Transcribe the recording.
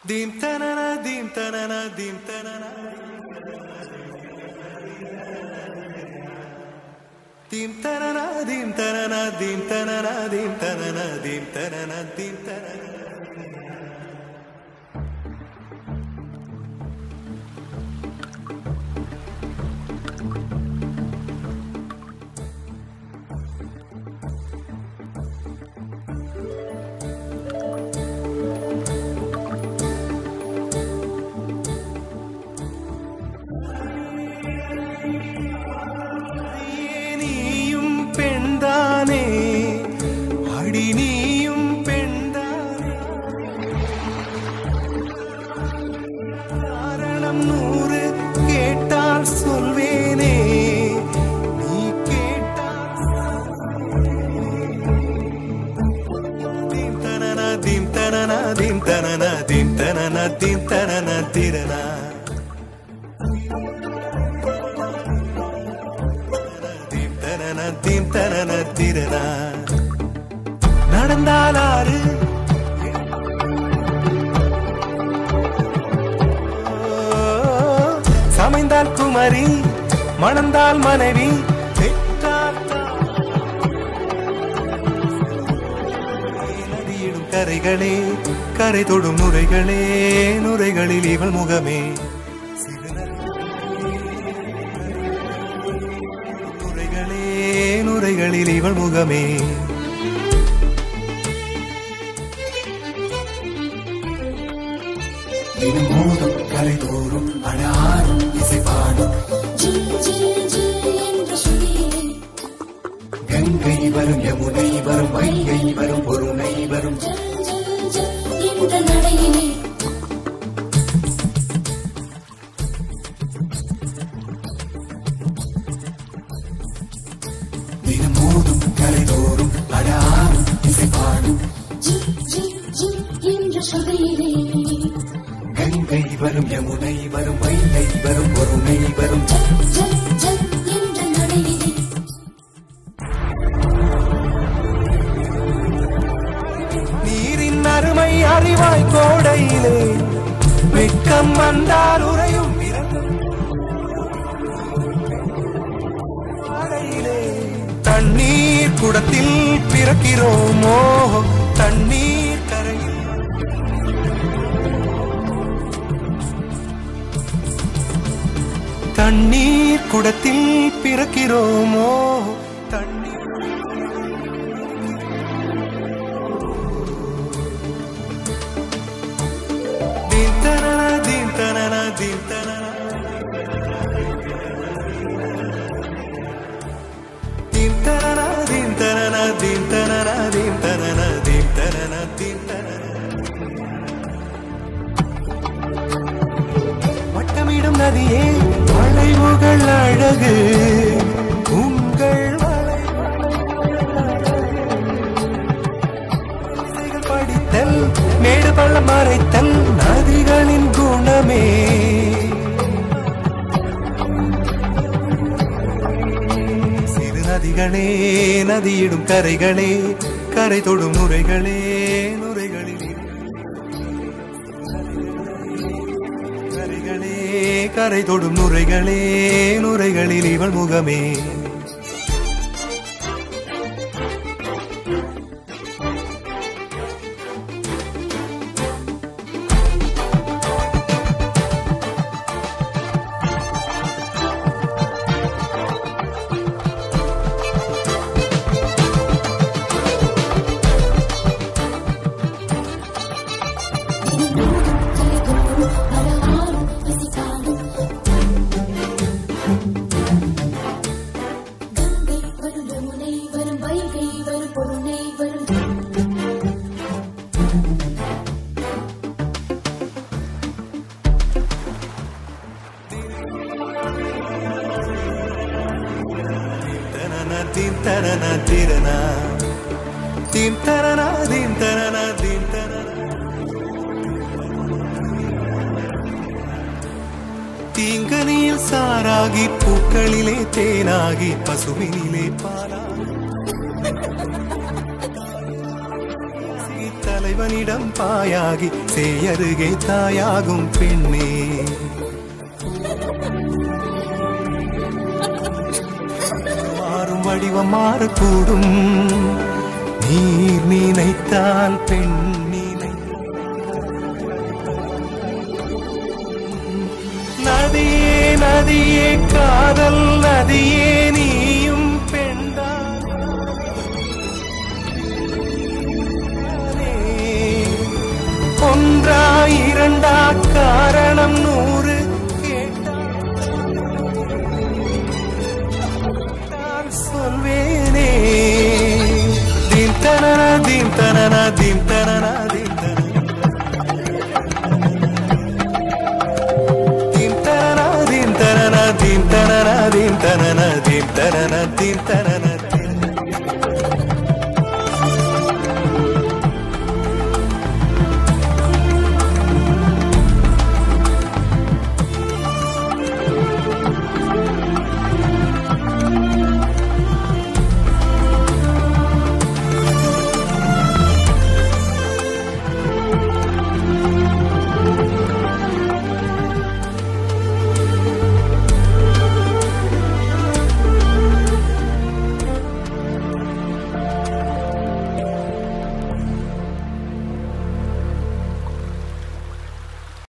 Dim tanana, dim tanana, dim tanana. Dim tanana, dim tanana, dim tanana, dim tanana, dim tanana, dim tanana. நீயும் பெண்தானே அடி நீயும் பெண்தானே காரணம் நூறு கேட்டால் சொல்வேனே நீ கேட்டால் தீம் தனனா தீம் தனனா தீம் தனனா தீம் தனனா தீம் தனனா திரனா தீம் தனன தீம் தனன திரனா நடந்தால் ஆறு சமைந்தால் குமரி மணந்தால் மனைவி பெற்றால் தாய். நதியிடும் கரைகளே கரை தொடும் நுரைகளே நுரைகளில் இவள் முகமே நுரைகளே நுரைகளில் இவள் முகமே தினமோதும் கலைதோறும் அடாரும் இசைப்பாடும் ஜில் ஜில் ஜில் என்ற சுழியிலே கங்கை வரும் யமுனை வரும் வைகை வரும் பொருணை வரும் ஜல் ஜல் ஜல் என்ற நடையிலே தினமோதும் கலைதோறும் அடாரும் இசைப்பாடும் ஜில் ஜில் ஜில் என்ற சுழியிலே கங்கை வரும் யமுனை வரும் வைகை வரும் பொருணை வரும் ஜல் ஜல் ஜல் என்ற நடையிலே நீரின் அருமை அறிவாய் கோடையிலே வெட்கம் வந்தால் உறையும் இரக்கம். ஆடையிலே தண்ணீர் குடத்தில் பிறக்கிறோமோ தண்ணீர் கரையில் தண்ணீர் குடத்தில் பிறக்கிறோமோ தண்ணீர் Din tanana, din tanana, din tanana. Din tanana, din tanana, din tanana, din tanana, din tanana, din tanana. வட்டமிடும் நதியே வளைவுகள் அழகு உங்கள் வளைவுகள் படித்தல் மேடு பள்ளம் மறைத்தல் நதிகளின் குணமே சிறு நதிகளே நதியிடும் கரைகளே கரை தொடும் நுரைகளே நுரைகளில் கரைகளே கரை தொடும் நுரைகளே நுரைகளில் இவள் முகமே தினமோதும் கலைதோறும் அழகாரும் இசைக்காடும் கங்கை வரும் யமுனை வரும் வைகை வரும் பொருணை வரும் தனன தீம் தனன திரனா தீம் தனன தீம் தனன தீம் தனன தீங்கனியில் சாராகி பூக்களிலே தேனாகி பசுவினிலே பாலாகி தலைவனிடம் பாயாகி செய்யருகே தாயாகும் பெண்ணே மாறும் வடிவம் மாறக்கூடும் நீர் நினைத்தால் பெண் நதியே நதியே காதல் நதியே நீயும் பெண்தானே ஒன்றா இரண்டா காரணம் நூறு கேட்டால் சொல்வேனே தீம் தனன தீம் தனன தீம் தனன தீம் தனன தீம் தனன தீம் தனன தீம் தனன தீம் தனன தீம் தனன தீம் தனன